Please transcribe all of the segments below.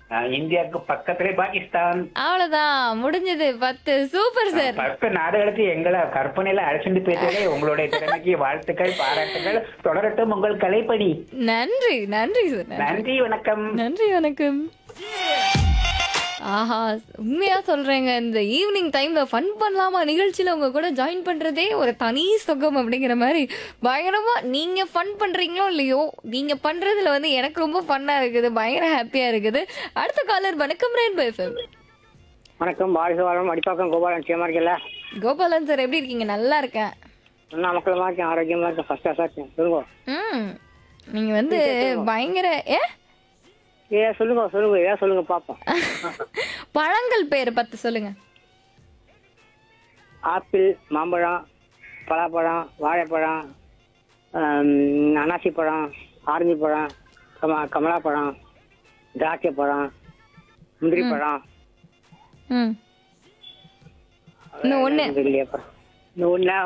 அஹ், இந்தியாவுக்கு பக்கத்திலே பாகிஸ்தான் அவ்வளவுதான் முடிஞ்சது பத்து சூப்பர் சார் பத்து நாடுகளுக்கு எங்களை கற்பனையில அழைச்சிட்டு போயிட்டாலே உங்களுடைய திறமைக்கு வாழ்த்துக்கள் பாராட்டுகள் தொடரட்டும் உங்கள் கலைப்பணி நன்றி நன்றி சார் நன்றி. நன்றி வணக்கம் நன்றி வணக்கம் ஆஹா உண்மையா சொல்றேங்க இந்த ஈவினிங் டைம்ல ஃபன் பண்ணலாமா நிகழ்ச்சியில உங்க கூட ஜாயின் பண்றதே ஒரு தனி சுகம் அப்படிங்கிற மாதிரி பயங்கரமா நீங்க ஃபன் பண்றீங்களோ இல்லையோ நீங்க பண்றதுல வந்து எனக்கு ரொம்ப ஃபன்னா இருக்குது பயங்கர ஹாப்பியா இருக்குது அடுத்த காலர் வணக்கம் ரெயின்போ எஃப்எம் வணக்கம் வாழ்க வாழும் அடிப்பாக்கம் கோபாலன் நிச்சயமா இருக்கல கோபாலன் சார் எப்படி இருக்கீங்க நல்லா இருக்கேன் நான் மக்களமா இருக்கேன் ஆரோக்கியமா இருக்கேன் ஃபர்ஸ்ட் கிளாஸா இருக்கேன் சொல்லுங்க ம் நீங்க வந்து பயங்கர ஏ ஏ சொல்லுங்க சொல்லுங்க ஏன் சொல்லுங்க பாப்போம் பழங்கள் பேர் பத்து சொல்லுங்க ஆப்பிள் மாம்பழம் பலாப்பழம் வாழைப்பழம் ஆம், அன்னாசி பழம் ஆரஞ்சு பழம் கம கமலாப்பழம் திராட்சை பழம் முந்திரி பழம் ம் இன்னும் ஒண்ணு இல்லையாப்பா இன்னும் ஒண்ணா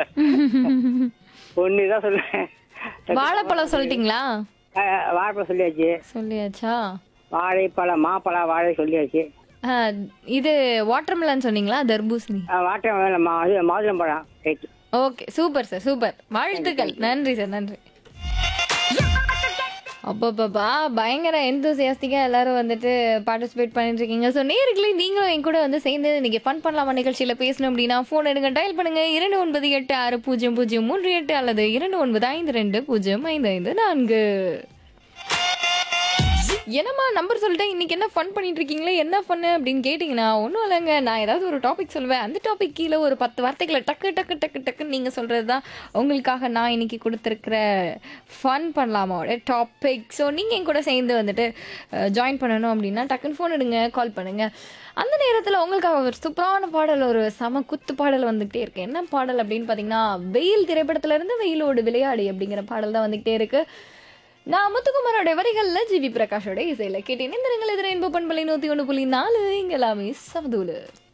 ஒன்று தான் சொல்லுவேன் வாழைப்பழம் சொல்லிட்டீங்களா அஹ், வாழைப்பழம் சொல்லியாச்சு சொல்லியாச்சா வாழைப்பழம் மாப்பழம் வாழை சொல்லியாச்சு ஆ, இது வாட்டர்மெலன் சொன்னீங்களா தர்பூசணி அஹ், வாட்டை மா இது மாதுளம்பழம் right okay super sir super வாழ்த்துக்கள் நன்றி சார் நன்றி அப்பப்பப்பா பயங்கர எந்தூசியாஸ்டிக்காக எல்லாரும் வந்துட்டு பார்ட்டிசிபேட் பண்ணிட்டு இருக்கீங்க ஸோ நேர்களே நீங்களும் என் கூட வந்து சேர்ந்து இன்னைக்கு ஃபன் பண்ணலாமா நிகழ்ச்சியில் பேசணும் அப்படின்னா ஃபோன் எடுங்க டயல் பண்ணுங்க இரண்டு ஒன்பது எட்டு ஆறு பூஜ்ஜியம் பூஜ்ஜியம் மூன்று எட்டு அல்லது இரண்டு ஒன்பது ஐந்து ரெண்டு பூஜ்ஜியம் ஐந்து ஐந்து நான்கு என்னம்மா நம்பர் சொல்லிட்டேன் இன்னைக்கு என்ன ஃபன் பண்ணிட்டு இருக்கீங்களே என்ன ஃபன்னு அப்படின்னு கேட்டிங்கன்னா ஒன்றும் இல்லைங்க நான் ஏதாவது ஒரு டாபிக் சொல்லுவேன் அந்த டாபிக் கீழே ஒரு பத்து வார்த்தைகளை டக்கு டக்கு டக்கு டக்குன்னு நீங்கள் சொல்கிறது தான் உங்களுக்காக நான் இன்னைக்கு கொடுத்துருக்கிற ஃபன் பண்ணலாமாவோட டாபிக் ஸோ நீங்கள் என் கூட சேர்ந்து வந்துட்டு ஜாயின் பண்ணணும் அப்படின்னா டக்குன்னு ஃபோன் எடுங்க கால் பண்ணுங்க அந்த நேரத்தில் உங்களுக்காக ஒரு சூப்பரான பாடல் ஒரு சம குத்து பாடல் வந்துகிட்டே இருக்கு என்ன பாடல் அப்படின்னு பார்த்தீங்கன்னா வெயில் திரைப்படத்துல இருந்து வெயிலோடு விளையாடி அப்படிங்கிற பாடல் தான் வந்துகிட்டே இருக்கு நான் முத்துக்குமாரோட வரிகள்ல ஜிவி பிரகாஷோட இசையில கேட்டேன் இந்த நீங்கள் எதிர இன்ப பண்பலை நூத்தி ஒன்று புள்ளி நாலு இங்க எல்லாமே சமதூலு